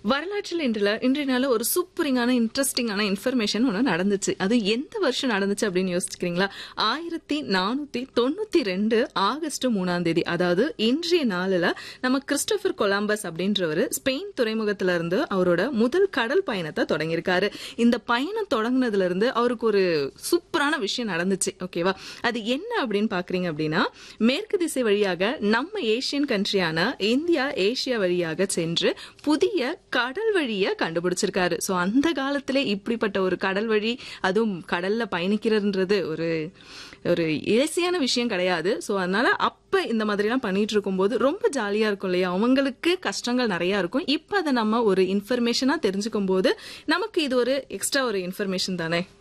வரலாற்றில் இன்றுல இன்றைய நாள் ஒரு சூப்பரிங்கான இன்ட்ரெஸ்டிங்கான இன்ஃபர்மேஷன் ஒன்று நடந்துச்சு அது எந்த வருஷம் நடந்துச்சு அப்படின்னு யோசிச்சுக்கிறீங்களா ஆயிரத்தி நானூத்தி தொண்ணூத்தி ரெண்டு ஆகஸ்ட் மூணாம் தேதி அதாவது இன்றைய நாளில் நம்ம கிறிஸ்டோபர் கொலம்பஸ் அப்படின்றவர் ஸ்பெயின் துறைமுகத்துல இருந்து அவரோட முதல் கடல் பயணத்தை தொடங்கியிருக்காரு இந்த பயணம் தொடங்குனதுல இருந்து அவருக்கு ஒரு சூப்பரான விஷயம் நடந்துச்சு ஓகேவா அது என்ன அப்படின்னு பாக்குறீங்க அப்படின்னா மேற்கு திசை வழியாக நம்ம ஏசியன் கண்ட்ரியான இந்தியா ஏசியா வழியாக சென்று புதிய கடல் வழியை கண்டுபிடிச்சிருக்காரு சோ அந்த காலத்திலே இப்படிப்பட்ட ஒரு கடல் வழி அதுவும் கடல்ல பயணிக்கிறதுன்றது ஒரு ஒரு ஈஸியான விஷயம் கிடையாது சோ அதனால அப்ப இந்த மாதிரி எல்லாம் பண்ணிட்டு இருக்கும்போது ரொம்ப ஜாலியா இருக்கும் இல்லையா அவங்களுக்கு கஷ்டங்கள் நிறைய இருக்கும் இப்ப அதை நம்ம ஒரு இன்ஃபர்மேஷனா தெரிஞ்சுக்கும் போது நமக்கு இது ஒரு எக்ஸ்ட்ரா ஒரு இன்ஃபர்மேஷன் தானே